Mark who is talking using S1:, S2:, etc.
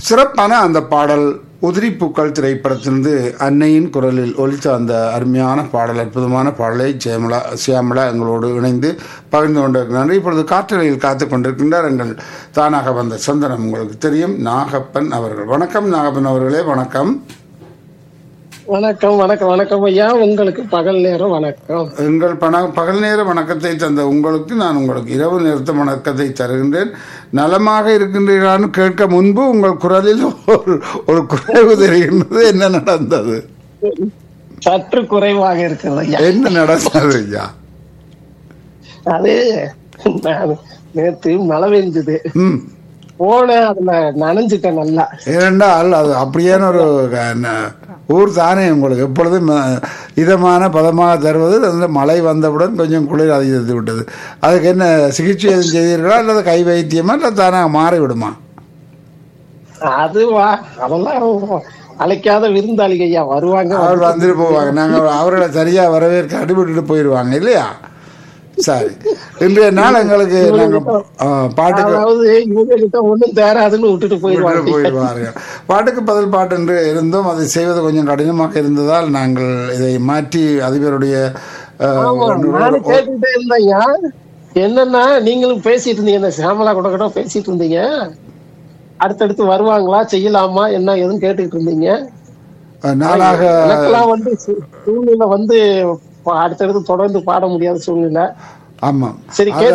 S1: சிறப்பான அந்த பாடல் உதிரிப்பூக்கள் திரைப்படத்திலிருந்து அன்னையின் குரலில் ஒலித்த அந்த அருமையான பாடல் அற்புதமான பாடலை ஜெயமலா சியாமலா எங்களோடு இணைந்து பகிர்ந்து கொண்டிருக்கிறார் இப்பொழுது காற்றலையில் காத்து கொண்டிருக்கின்றார் எங்கள் தானாக வந்த சந்தனம் உங்களுக்கு தெரியும் நாகப்பன் அவர்கள் வணக்கம் நாகப்பன் அவர்களே வணக்கம்
S2: வணக்கம் வணக்கம் வணக்கம் ஐயா உங்களுக்கு பகல் நேரம் வணக்கம்
S1: எங்கள் பண பகல் நேர வணக்கத்தை தந்த உங்களுக்கு நான் உங்களுக்கு இரவு நேரத்து வணக்கத்தை தருகின்றேன் நலமாக இருக்கின்றீர்களான்னு கேட்க முன்பு உங்கள் குரலில் ஒரு ஒரு குறைவு தெரிகின்றது என்ன நடந்தது
S2: சற்று குறைவாக இருக்கிறது ஐயா
S1: என்ன நடந்தது ஐயா
S2: அது நான் நேத்து மழை பெஞ்சது
S1: ம்
S2: போனேன் அதுல நனைஞ்சிட்டேன் நல்லா
S1: ஏனென்றால் அது அப்படியான ஒரு க- ந- ஊர் தானே உங்களுக்கு எப்பொழுதும் அஹ், இதமான பதமாக தருவது அந்த மழை வந்தவுடன் கொஞ்சம் குளிர் அதிகரித்து விட்டது அதுக்கு என்ன சிகிச்சை எதுவும் செய்தீர்களா அல்லது கை வைத்தியமா இல்லை தானாக மாறி விடுமா
S2: அது வா அதெல்லாம் அழைக்காத விருந்தாளிங்க ஐயா வருவாங்க
S1: அவர் வந்துட்டு போவாங்க நாங்கள் அவர்களை சரியாக வரவேற்க அடிபட்டுட்டு போயிடுவாங்க இல்லையா சரி இன்றைய நாள் எங்களுக்கு நாங்கள் பாட்டுக்கு
S2: அதாவது இவங்க கிட்ட ஒண்ணும் தேராதுன்னு விட்டுட்டு
S1: விட்டுட்டு
S2: போயிடுவாங்க
S1: போயிடுவார்கள் பாட்டுக்கு பதில் பாட்டு என்று இருந்தும் அதை செய்வது கொஞ்சம் கடினமாக இருந்ததால் நாங்கள் இதை மாற்றி அதிபருடைய அஹ்,
S2: ஆமா, நானும் கேட்டுட்டே இருந்தேன் ஐயா என்னன்னா நீங்களும் பேசிட்டு இருந்தீங்க இந்த சியாமலா கூட கூட பேசிட்டு இருந்தீங்க அடுத்தடுத்து வருவாங்களா செய்யலாமா என்ன ஏதுன்னு கேட்டுக்கிட்டு இருந்தீங்க
S1: நாளாக
S2: எனக்கெல்லாம் வந்து சூ- சூழ்நிலை வந்து பா- அடுத்தடுத்து தொடர்ந்து பாட முடியாத சூழ்நிலை
S1: ஆமாம்
S2: சரி
S1: அது